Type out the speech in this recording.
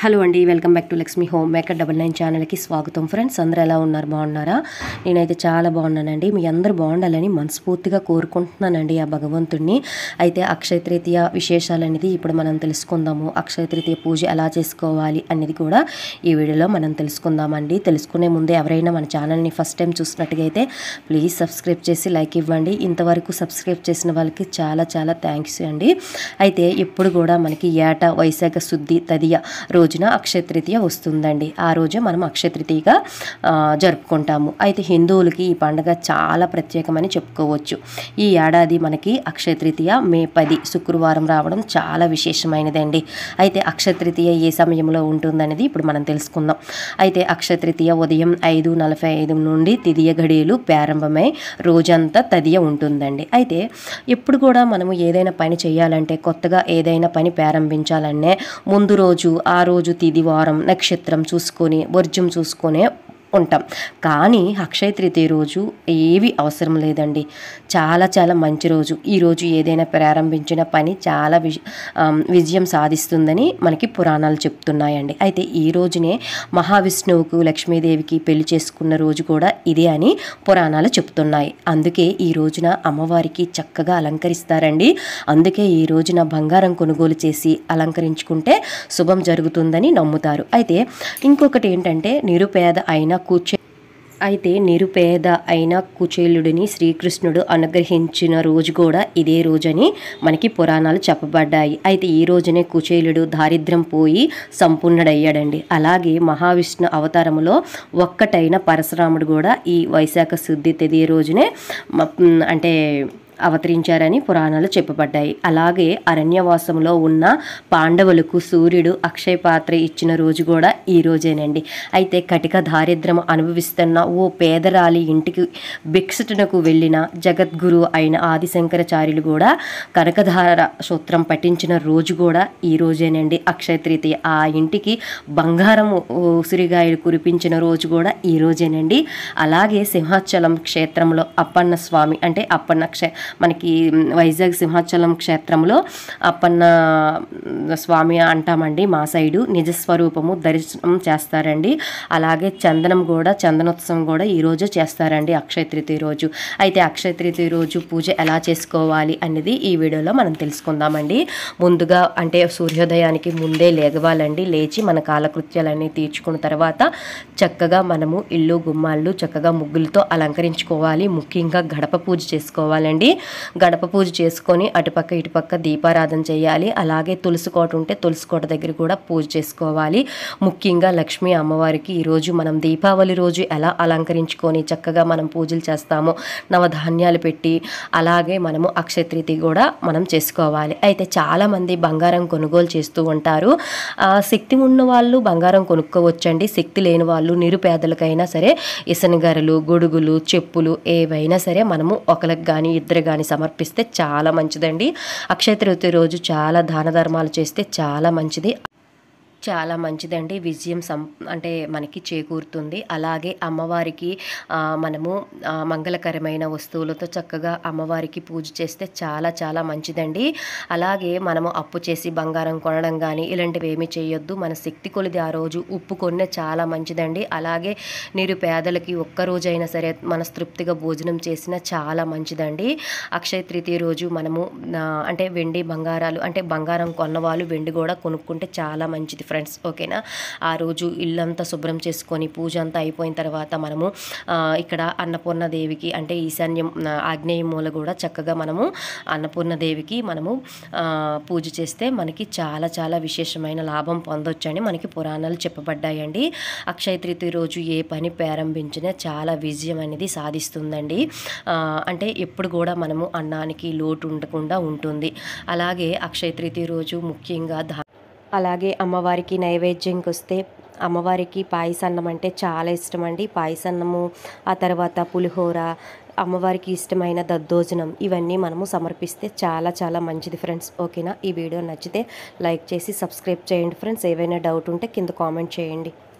hello అండి welcome back to Lakshmi home maker double nine ఛానల్కి స్వాగతం ఫ్రెండ్స్ అందరూ ఎలా ఉన్నారు బాగున్నారా నేనైతే చాలా బాగున్నానండి మీ అందరూ బాగుండాలని మనస్ఫూర్తిగా కోరుకుంటున్నానండి ఆ భగవంతుడిని అయితే అక్షయ తృతీయ విశేషాలు అనేది ఇప్పుడు మనం తెలుసుకుందాము అక్షయ తృతీయ పూజ ఎలా చేసుకోవాలి అనేది కూడా ఈ వీడియోలో మనం తెలుసుకుందామండి తెలుసుకునే ముందే ఎవరైనా మన ఛానల్ని ఫస్ట్ టైం చూసినట్టుగా అయితే ప్లీజ్ సబ్స్క్రైబ్ చేసి లైక్ ఇవ్వండి ఇంతవరకు సబ్స్క్రైబ్ చేసిన వాళ్ళకి చాలా చాలా థ్యాంక్స్ అండి అయితే ఇప్పుడు కూడా మనకి ఏటా వైశాఖ శుద్ధి తదియ రోజున అక్షయ తృతీయ వస్తుందండి ఆ రోజు మనం అక్షయ తృతీయగా ఆ, జరుపుకుంటాము అయితే హిందువులకి ఈ పండుగ చాలా ప్రత్యేకమని చెప్పుకోవచ్చు ఈ ఏడాది మనకి అక్షయ తృతీయ మే పది శుక్రవారం రావడం చాలా విశేషమైనదండి అయితే అక్షయ తృతీయ ఏ సమయంలో ఉంటుందనేది ఇప్పుడు మనం తెలుసుకుందాం అయితే అక్షయ తృతీయ ఉదయం ఐదు నలభై ఐదు నుండి తిదియ గడియలు ప్రారంభమై రోజంతా తదియ ఉంటుందండి అయితే ఇప్పుడు కూడా మనము ఏదైనా పని చేయాలంటే కొత్తగా ఏదైనా పని ప్రారంభించాలనే ముందు రోజు ఆ రోజు తిది వారం నక్షత్రం చూసుకొని వర్జం చూసుకొని ఉంటాం కానీ అక్షయ తృతీయ రోజు ఏవి అవసరం లేదండి చాలా చాలా మంచి రోజు ఈ రోజు ఏదైనా ప్రారంభించిన పని చాలా విజ ఆమ్, విజయం సాధిస్తుందని మనకి పురాణాలు చెప్తున్నాయండి అయితే ఈ రోజునే మహావిష్ణువుకు లక్ష్మీదేవికి పెళ్లి చేసుకున్న రోజు కూడా ఇదే అని పురాణాలు చెప్తున్నాయి అందుకే ఈ రోజున అమ్మవారికి చక్కగా అలంకరిస్తారండి అందుకే ఈ రోజున బంగారం కొనుగోలు చేసి అలంకరించుకుంటే శుభం జరుగుతుందని నమ్ముతారు అయితే ఇంకొకటి ఏంటంటే నిరుపేద అయిన కూర్చే అయితే నిరుపేద అయిన కుచేలుడిని శ్రీకృష్ణుడు అనుగ్రహించిన రోజు కూడా ఇదే రోజని మనకి పురాణాలు చెప్పబడ్డాయి అయితే ఈ రోజునే కుచేలుడు దారిద్ర్యం పోయి సంపూర్ణుడయ్యాడండి అలాగే మహావిష్ణు అవతారములో ఒక్కటైన పరశురాముడు కూడా ఈ వైశాఖ శుద్ధి తెది రోజునే మ- అంటే అవతరించారని పురాణాలు చెప్పబడ్డాయి అలాగే అరణ్యవాసంలో ఉన్న పాండవులకు సూర్యుడు అక్షయ పాత్ర ఇచ్చిన రోజు కూడా ఈ రోజేనండి అయితే కటిక దారిద్ర్యం అనుభవిస్తున్న ఓ పేదరాలి ఇంటికి భిక్షటనకు వెళ్ళిన జగద్గురు అయిన ఆదిశంకరాచార్యులు కూడా కనకధార సూత్రం పఠించిన రోజు కూడా ఈ రోజేనండి అక్షయ తృతీయ ఆ ఇంటికి బంగారం ఉసిరిగాయలు కురిపించిన రోజు కూడా ఈ రోజేనండి అలాగే సింహాచలం క్షేత్రంలో అప్పన్న స్వామి అంటే అప్పన్న క్షే మనకి వైజాగ్ సింహాచలం క్షేత్రంలో అప్పన్న స్వామి అంటామండి మా సైడు నిజస్వరూపము దర్శనం చేస్తారండి అలాగే చందనం కూడా చందనోత్సవం కూడా ఈ రోజు చేస్తారండి అక్షయ తృతీయ రోజు అయితే అక్షయ తృతీయ రోజు పూజ ఎలా చేసుకోవాలి అనేది ఈ వీడియోలో మనం తెలుసుకుందామండి ముందుగా అంటే సూర్యోదయానికి ముందే లేగవాలండి లేచి మన కాలకృత్యాలన్నీ తీర్చుకున్న తర్వాత చక్కగా మనము ఇల్లు గుమ్మాళ్ళు చక్కగా ముగ్గులతో అలంకరించుకోవాలి ముఖ్యంగా గడప పూజ చేసుకోవాలండి గడప పూజ చేసుకొని అటుపక్క ఇటుపక్క దీపారాధన చేయాలి అలాగే తులసి కోట ఉంటే తులసి కోట దగ్గర కూడా పూజ చేసుకోవాలి ముఖ్యంగా లక్ష్మీ అమ్మవారికి ఈరోజు మనం దీపావళి రోజు ఎలా అలంకరించుకొని చక్కగా మనం పూజలు చేస్తామో నవధాన్యాలు పెట్టి అలాగే మనము అక్షయ తృతీయ కూడా మనం చేసుకోవాలి అయితే చాలామంది బంగారం కొనుగోలు చేస్తూ ఉంటారు ఆ, శక్తి ఉన్న వాళ్ళు బంగారం కొనుక్కోవచ్చండి శక్తి లేని వాళ్ళు నిరుపేదలకైనా సరే ఇసనగరలు గొడుగులు చెప్పులు ఏవైనా సరే మనము ఒకరికి కానీ ఇద్దరు కానీ సమర్పిస్తే చాలా మంచిదండి అక్షయ తృతీయ రోజు చాలా దాన ధర్మాలు చేస్తే చాలా మంచిది చాలా మంచిదండి విజయం సం అంటే మనకి చేకూరుతుంది అలాగే అమ్మవారికి ఆ, మనము ఆ, మంగళకరమైన వస్తువులతో చక్కగా అమ్మవారికి పూజ చేస్తే చాలా చాలా మంచిదండి అలాగే మనము అప్పు చేసి బంగారం కొనడం కానీ ఇలాంటివి ఏమీ చేయొద్దు మన శక్తి కొలిది ఆ రోజు ఉప్పు కొన్నే చాలా మంచిదండి అలాగే నిరుపేదలకి ఒక్క రోజైనా సరే మనస్తృప్తిగా భోజనం చేసినా చాలా మంచిదండి అక్షయ తృతీయ రోజు మనము ఆ, అంటే వెండి బంగారాలు అంటే బంగారం కొన్న వాళ్ళు వెండి కూడా కొనుక్కుంటే చాలా మంచిది ఫ్రెండ్స్ ఓకేనా ఆ రోజు ఇల్లంతా శుభ్రం చేసుకొని పూజ అంతా అయిపోయిన తర్వాత మనము ఆ, ఇక్కడ అన్నపూర్ణ దేవికి అంటే ఈశాన్యం ఆ, ఆగ్నేయ మూల కూడా చక్కగా మనము అన్నపూర్ణ దేవికి మనము ఆ, పూజ చేస్తే మనకి చాలా చాలా విశేషమైన లాభం పొందొచ్చని మనకి పురాణాలు చెప్పబడ్డాయండి అక్షయ తృతీయ రోజు ఏ పని ప్రారంభించినా చాలా విజయం అనేది సాధిస్తుందండి ఆ, అంటే ఎప్పుడు కూడా మనము అన్నానికి లోటు ఉండకుండా ఉంటుంది అలాగే అక్షయ తృతీయ రోజు ముఖ్యంగా ధా అలాగే అమ్మవారికి నైవేద్యంకి వస్తే అమ్మవారికి పాయసన్నం అంటే చాలా ఇష్టం అండి పాయసన్నము ఆ తర్వాత పులిహోర అమ్మవారికి ఇష్టమైన దద్దోజనం ఇవన్నీ మనము సమర్పిస్తే చాలా చాలా మంచిది ఫ్రెండ్స్ ఓకేనా ఈ వీడియో నచ్చితే లైక్ చేసి సబ్స్క్రైబ్ చేయండి ఫ్రెండ్స్ ఏవైనా డౌట్ ఉంటే కింద కామెంట్ చేయండి